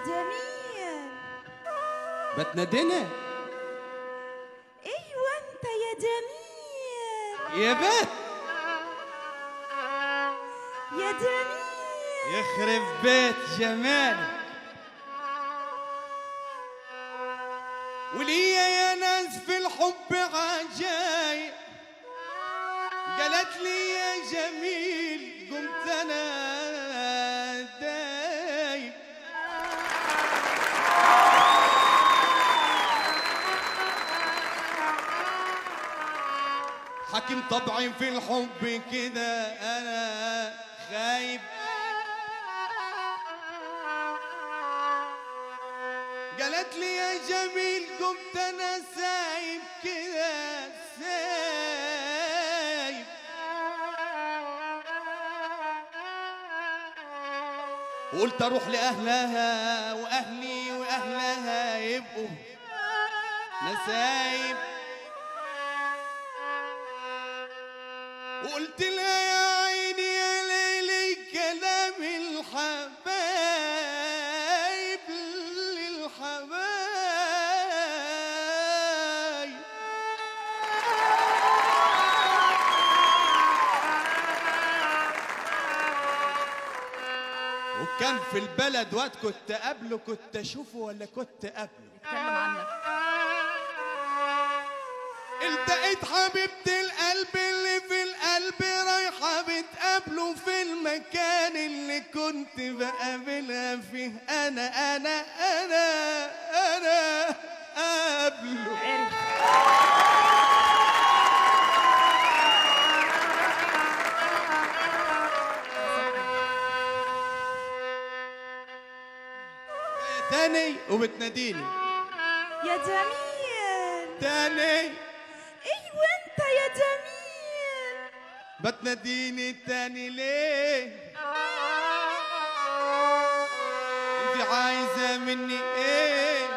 جميل بتنادينا ايوه انت يا جميل يا بت يا جميل يخرب بيت جمالك وليا يا ناس في الحب عجايب قالت لي يا جميل قمت انا دايب حكم طبعي في الحب كده انا خايب قالت لي يا جميل قمت انا سايب كده سايب وقلت اروح لاهلها واهلي واهلها يبقوا نسايب وقلت لها يا عيني يا ليلي كلام الحبايب للحبايب وكان في البلد وقت كنت قبله كنت اشوفه ولا كنت قبله اتكلم عنك التقيت حبيبة القلب اللي في القلب رايحة بتقابله في المكان اللي كنت بقابلها فيه أنا أنا أنا أنا قبله عرف تاني وبتناديني يا جميل تاني ايوه انت يا جميل بتناديني تاني ليه انت عايزة مني ايه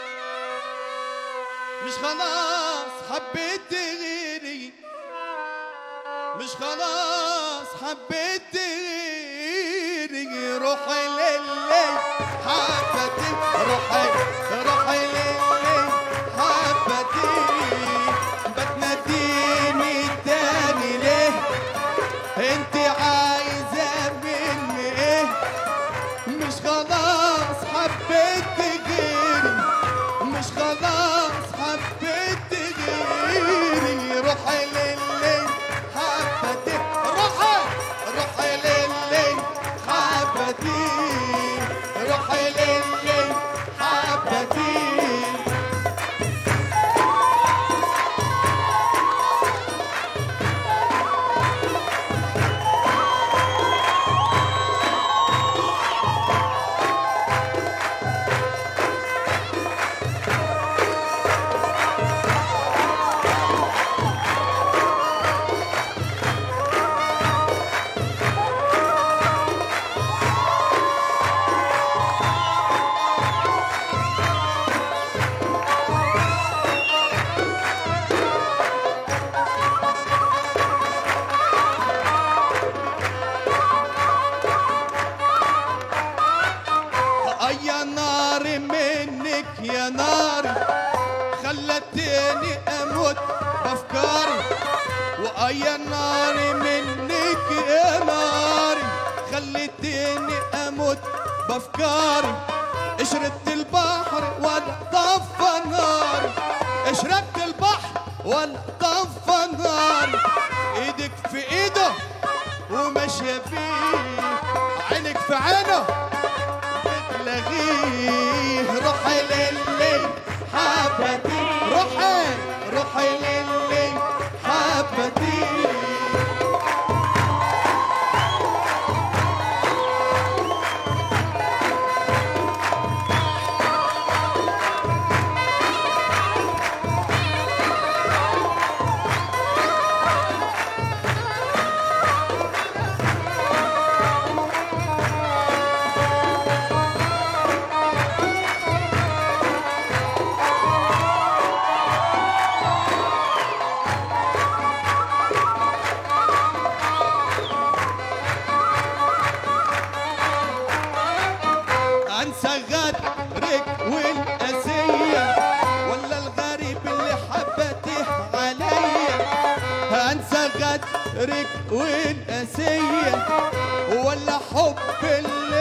مش خلاص حبيت غيري مش خلاص حبيت غيري روحي للي حبتي روحي روحي للي حبتي بتناديني تاني ليه انت عايزة مني ايه مش خلاص حبيت غيري مش خلاص حبيت غيري روحي للي حبتي روحي روحي للي حبتي روحي للي حبتي يا نار منك يا نار خلتني اموت بافكاري ويا نار منك يا نار خلتني اموت بافكاري اشربت البحر ولا طفى ناري اشربت البحر ولا طفى ناري ايدك في ايده وماشيه فيه عينك في عينه بتلاقيه روحي للي حبتي روحي روحي للي حبتي انسى غدرك والقاسية ولا الغريب اللي حبته عليا انسى غدرك والقاسية ولا حب اللي